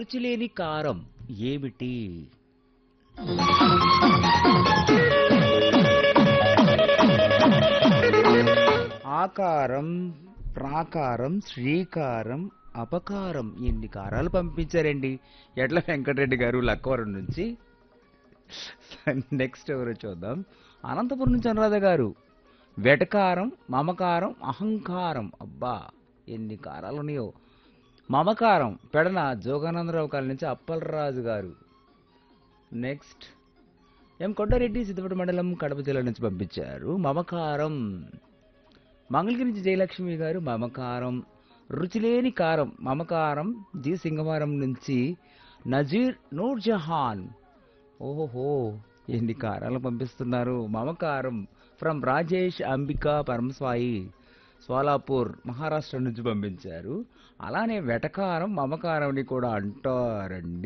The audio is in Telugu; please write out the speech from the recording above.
రుచిలేని కారం ఏమిటి ఆకారం ప్రాకారం శ్రీకారం అపకారం ఎన్ని కారాలు పంపించారండి ఎడ్ల వెంకటరెడ్డి గారు లక్కవరం నుంచి నెక్స్ట్ ఎవరో చూద్దాం అనంతపురం నుంచి అనురాధ గారు వెటకారం మమకారం అహంకారం అబ్బా ఎన్ని కారాలు ఉన్నాయో మమకారం పెడన జోగానందరావు కాలనీ నుంచి అప్పలరాజు గారు నెక్స్ట్ ఎం కొండారెడ్డి సిద్ధపడి మండలం కడప జిల్లా నుంచి పంపించారు మమకారం మంగళగిరి నుంచి జయలక్ష్మి గారు మమకారం రుచిలేని కారం మమకారం జి సింగవరం నుంచి నజీర్ నూర్ జహాన్ ఓహో ఎన్ని కారాలు పంపిస్తున్నారు మమకారం ఫ్రమ్ రాజేష్ అంబిక పరమస్వాయి సోలాపూర్ మహారాష్ట్ర నుంచి పంపించారు అలానే వెటకారం మమకారంని కూడా అంటారండి